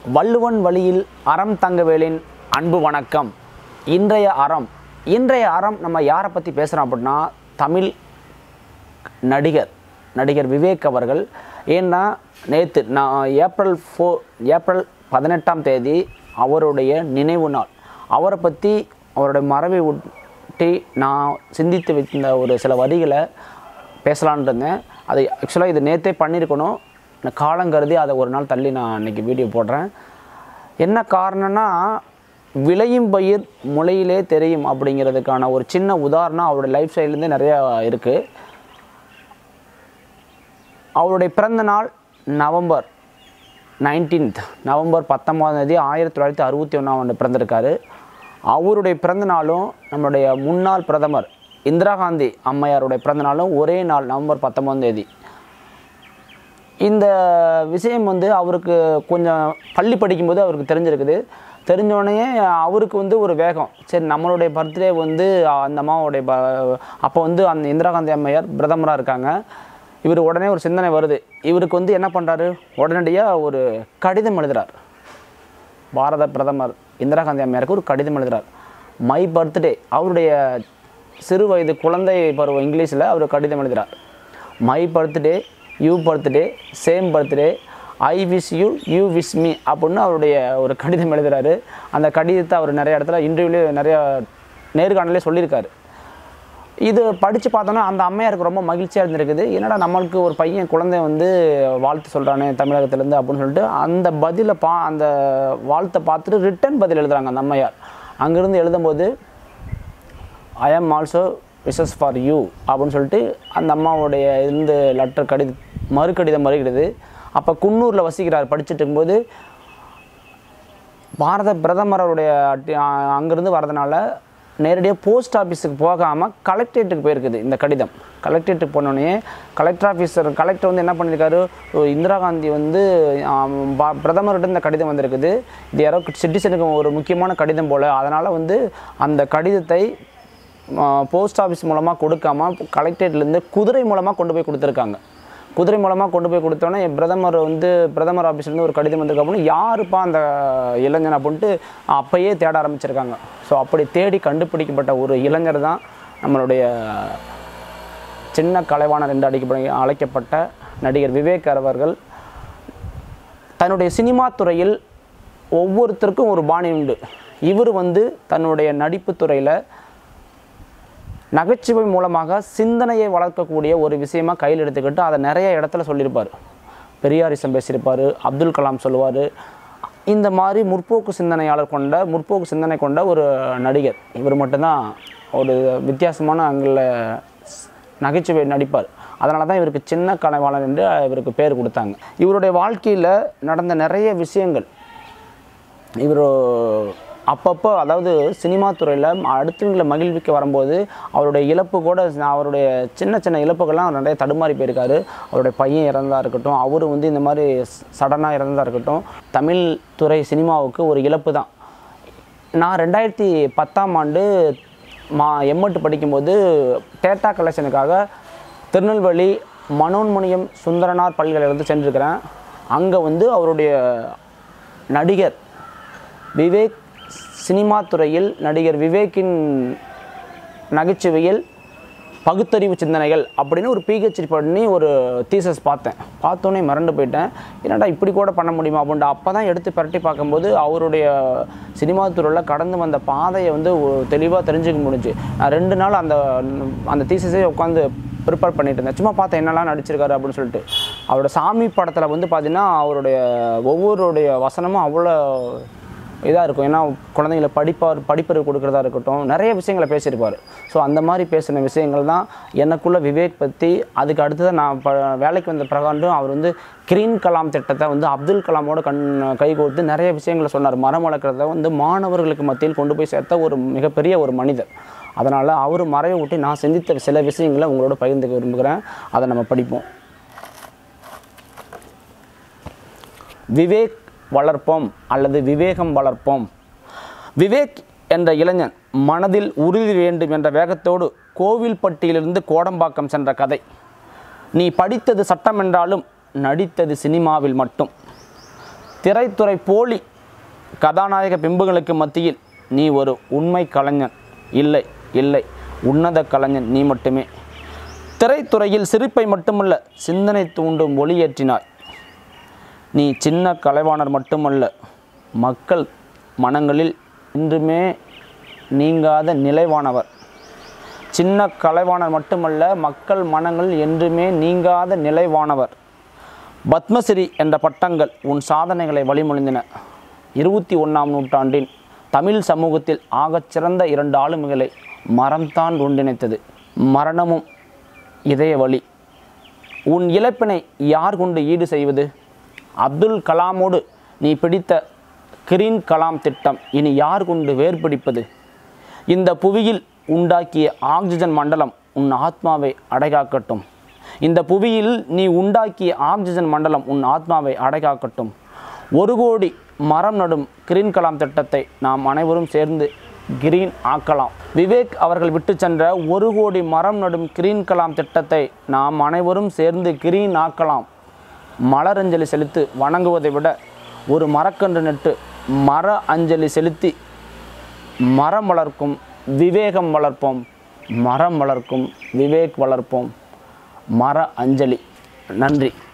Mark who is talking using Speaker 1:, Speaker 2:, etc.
Speaker 1: வள்ளுவன் வழியில் அறம் தங்கவேலின் அன்பு வணக்கம் இன்றைய அறம் இன்றைய அறம் நம்ம யாரை பற்றி பேசுகிறோம் அப்படின்னா தமிழ் நடிகர் நடிகர் விவேக் அவர்கள் ஏன்னா நேற்று நான் ஏப்ரல் ஃபோ ஏப்ரல் பதினெட்டாம் தேதி அவருடைய நினைவு நாள் அவரை பற்றி அவருடைய மறைவை ஒட்டி நான் சிந்தித்து வைத்த ஒரு சில வரிகளை பேசலான் இருந்தேன் அது ஆக்சுவலாக இது நேற்றே பண்ணியிருக்கணும் நான் காலங்கருதி அதை ஒரு நாள் தள்ளி நான் இன்றைக்கி வீடியோ போடுறேன் என்ன காரணம்னா விளையும் பயிர் முளையிலே தெரியும் அப்படிங்கிறதுக்கான ஒரு சின்ன உதாரணம் அவருடைய லைஃப் ஸ்டைல்லேருந்தே நிறையா இருக்குது அவருடைய பிறந்த நாள் நவம்பர் நைன்டீன்த் நவம்பர் பத்தொம்பதாம் தேதி ஆயிரத்தி தொள்ளாயிரத்தி அறுபத்தி ஒன்றாம் ஆண்டு பிறந்திருக்காரு அவருடைய பிறந்த நாளும் நம்மளுடைய முன்னாள் பிரதமர் இந்திரா காந்தி அம்மையாருடைய பிறந்த நாளும் ஒரே நாள் நவம்பர் பத்தொம்பதாம் தேதி இந்த விஷயம் வந்து அவருக்கு கொஞ்சம் பள்ளி படிக்கும்போது அவருக்கு தெரிஞ்சிருக்குது தெரிஞ்சோடனே அவருக்கு வந்து ஒரு வேகம் சரி நம்மளுடைய பர்த்டே வந்து அந்த அம்மாவுடைய ப அப்போ வந்து அந்த இந்திரா காந்தி அம்மையார் பிரதமராக இருக்காங்க இவர் உடனே ஒரு சிந்தனை வருது இவருக்கு வந்து என்ன பண்ணுறாரு உடனடியாக ஒரு கடிதம் எழுதுறார் பாரத பிரதமர் இந்திரா காந்தி அம்மையாருக்கு ஒரு கடிதம் எழுதுறார் மை பர்த்டே அவருடைய சிறு வயது குழந்தை பருவம் இங்கிலீஷில் அவர் கடிதம் எழுதுறார் my birthday you birthday same birthday I wish you you wish me அப்படின்னு அவருடைய ஒரு கடிதம் எழுதுறாரு அந்த கடிதத்தை அவர் நிறைய இடத்துல இன்டர்வியூலேயே நிறைய நேர்காணலே சொல்லியிருக்காரு இது படித்து பார்த்தோன்னா அந்த அம்மையாருக்கு ரொம்ப மகிழ்ச்சியாக இருந்திருக்குது என்னடா நம்மளுக்கு ஒரு பையன் குழந்தை வந்து வாழ்த்து சொல்கிறானே தமிழகத்துலேருந்து அப்படின்னு சொல்லிட்டு அந்த பதிலை பா அந்த வாழ்த்தை பார்த்துட்டு ரிட்டன் பதில் எழுதுறாங்க அந்த அம்மையார் அங்கேருந்து எழுதும்போது ஐ ஆம் ஆல்சோ விஷஸ் ஃபார் யூ அப்படின்னு சொல்லிட்டு அந்த அம்மாவுடைய இந்த லெட்டர் கடித மறு கடிதம் வருகிறது அப்போ குன்னூரில் வசிக்கிறார் படிச்சுட்டு இருக்கும்போது பாரத பிரதமருடைய அட்டி அங்கேருந்து வரதுனால நேரடியாக போஸ்ட் ஆஃபீஸுக்கு போகாமல் கலெக்டரேட்டுக்கு போயிருக்குது இந்த கடிதம் கலெக்டரேட்டுக்கு போனோடனே கலெக்டர் ஆஃபீஸர் கலெக்டர் வந்து என்ன பண்ணியிருக்காரு ஓ, இந்திரா காந்தி வந்து ஆம், பா- பிரதமர்கிட்ட இந்த கடிதம் வந்திருக்குது இது யாரோ சிட்டிசனுக்கு ஒரு முக்கியமான கடிதம் போல் அதனால் வந்து அந்த கடிதத்தை போஸ்ட் ஆஃபீஸ் மூலமாக கொடுக்காம கலெக்டரேட்லேருந்து குதிரை மூலமாக கொண்டு போய் கொடுத்துருக்காங்க குதிரை மூலமாக கொண்டு போய் கொடுத்தோன்னே பிரதமர் வந்து பிரதமர் ஆஃபீஸ்லேருந்து ஒரு கடிதம் வந்திருக்கு அப்படின்னு யாருப்பா அந்த இளைஞன் அப்படின்ட்டு அப்பயே தேட ஆரம்பிச்சிருக்காங்க ஸோ அப்படி தேடி கண்டுபிடிக்கப்பட்ட ஒரு இளைஞர் தான் நம்மளுடைய சின்ன கலைவாணர் என்று அழைக்கப்பட அழைக்கப்பட்ட நடிகர் விவேக் அவர்கள் தன்னுடைய சினிமா துறையில் ஒவ்வொருத்தருக்கும் ஒரு பாணி உண்டு இவர் வந்து தன்னுடைய நடிப்பு துறையில் நகைச்சுவை மூலமாக சிந்தனையை வளர்க்கக்கூடிய ஒரு விஷயமா கையில் எடுத்துக்கிட்டு அதை நிறைய இடத்துல சொல்லியிருப்பார் பெரியாரிசம் பேசியிருப்பார் அப்துல் கலாம் சொல்லுவார் இந்த மாதிரி முற்போக்கு சிந்தனையாளர் கொண்ட முற்போக்கு சிந்தனை கொண்ட ஒரு நடிகர் இவர் மட்டும்தான் ஒரு வித்தியாசமான அங்கில் நகைச்சுவை நடிப்பார் அதனால தான் இவருக்கு சின்ன கலைவாளர் என்று இவருக்கு பேர் கொடுத்தாங்க இவருடைய வாழ்க்கையில் நடந்த நிறைய விஷயங்கள் இவர் அப்பப்போ அதாவது சினிமா துறையில் அடுத்தவங்களை மகிழ்விக்க வரும்போது அவருடைய இழப்பு கூட அவருடைய சின்ன சின்ன இழப்புகள்லாம் நிறைய தடுமாறி போயிருக்காரு அவருடைய பையன் இறந்ததாக இருக்கட்டும் அவர் வந்து இந்த மாதிரி சடனாக இறந்ததாக இருக்கட்டும் தமிழ் துறை சினிமாவுக்கு ஒரு இழப்பு தான் நான் ரெண்டாயிரத்தி பத்தாம் ஆண்டு மா எம்எட்டு படிக்கும்போது டேட்டா கலெக்ஷனுக்காக திருநெல்வேலி மனோன்மணியம் சுந்தரனார் பல்கலைக்கழகத்துக்கு சென்றிருக்கிறேன் அங்கே வந்து அவருடைய நடிகர் விவேக் சினிமா துறையில் நடிகர் விவேக்கின் நகைச்சுவையில் பகுத்தறிவு சிந்தனைகள் அப்படின்னு ஒரு பிஹெச்டி பண்ணி ஒரு தீசஸ் பார்த்தேன் பார்த்தோன்னே மறந்து போயிட்டேன் என்னடா இப்படி கூட பண்ண முடியுமா அப்படின்ட்டு அப்போ தான் எடுத்து பரட்டி பார்க்கும்போது அவருடைய சினிமா துறையில் கடந்து வந்த பாதையை வந்து தெளிவாக தெரிஞ்சுக்க முடிஞ்சு நான் ரெண்டு நாள் அந்த அந்த தீசஸே உட்காந்து ப்ரிப்பேர் பண்ணிட்டு இருந்தேன் சும்மா பார்த்தேன் என்னெல்லாம் நடிச்சிருக்காரு அப்படின்னு சொல்லிட்டு அவரோட சாமி படத்தில் வந்து பார்த்தீங்கன்னா அவருடைய ஒவ்வொருடைய வசனமும் அவ்வளோ இதாக இருக்கும் ஏன்னா குழந்தைங்களை படிப்பார் படிப்பறிவு கொடுக்குறதா இருக்கட்டும் நிறைய விஷயங்களை பேசியிருப்பார் ஸோ அந்த மாதிரி பேசின விஷயங்கள் தான் எனக்குள்ள விவேக் பற்றி அதுக்கு அடுத்தது நான் ப வேலைக்கு வந்த பிரகாண்டும் அவர் வந்து கிரீன் கலாம் திட்டத்தை வந்து அப்துல் கலாமோட கண் கைகோர்த்து நிறைய விஷயங்களை சொன்னார் மரம் வளர்க்குறத வந்து மாணவர்களுக்கு மத்தியில் கொண்டு போய் சேர்த்த ஒரு மிகப்பெரிய ஒரு மனிதர் அதனால் அவர் மறைவை விட்டு நான் சிந்தித்த சில விஷயங்களை உங்களோட பகிர்ந்துக்க விரும்புகிறேன் அதை நம்ம படிப்போம் விவேக் வளர்ப்போம் அல்லது விவேகம் வளர்ப்போம் விவேக் என்ற இளைஞன் மனதில் உறுதி வேண்டும் என்ற வேகத்தோடு கோவில்பட்டியிலிருந்து கோடம்பாக்கம் சென்ற கதை நீ படித்தது சட்டம் என்றாலும் நடித்தது சினிமாவில் மட்டும் திரைத்துறை போலி கதாநாயக பிம்பங்களுக்கு மத்தியில் நீ ஒரு உண்மை கலைஞன் இல்லை இல்லை உன்னத கலைஞன் நீ மட்டுமே திரைத்துறையில் சிரிப்பை மட்டுமல்ல சிந்தனை தூண்டும் ஒளியேற்றினாய் நீ சின்ன கலைவாணர் மட்டுமல்ல மக்கள் மனங்களில் இன்றுமே நீங்காத நிலைவானவர் சின்ன கலைவாணர் மட்டுமல்ல மக்கள் மனங்களில் என்றுமே நீங்காத நிலைவானவர் பத்மஸ்ரீ என்ற பட்டங்கள் உன் சாதனைகளை வழிமொழிந்தன இருபத்தி ஒன்றாம் நூற்றாண்டின் தமிழ் சமூகத்தில் ஆகச்சிறந்த இரண்டு ஆளுமைகளை மரம்தான் ஒன்றிணைத்தது மரணமும் இதய வழி உன் இழப்பினை யார் கொண்டு ஈடு செய்வது அப்துல் கலாமோடு நீ பிடித்த கிரீன் கலாம் திட்டம் இனி யார் கொண்டு வேர்பிடிப்பது இந்த புவியில் உண்டாக்கிய ஆக்சிஜன் மண்டலம் உன் ஆத்மாவை அடைகாக்கட்டும் இந்த புவியில் நீ உண்டாக்கிய ஆக்சிஜன் மண்டலம் உன் ஆத்மாவை அடைகாக்கட்டும் ஒரு கோடி மரம் நடும் கிரீன் கலாம் திட்டத்தை நாம் அனைவரும் சேர்ந்து கிரீன் ஆக்கலாம் விவேக் அவர்கள் விட்டு சென்ற ஒரு கோடி மரம் நடும் கிரீன் கலாம் திட்டத்தை நாம் அனைவரும் சேர்ந்து கிரீன் ஆக்கலாம் மலரஞ்சலி செலுத்தி வணங்குவதை விட ஒரு மரக்கன்று நட்டு மர அஞ்சலி செலுத்தி மரம் வளர்க்கும் விவேகம் வளர்ப்போம் மரம் வளர்க்கும் விவேக் வளர்ப்போம் மர அஞ்சலி நன்றி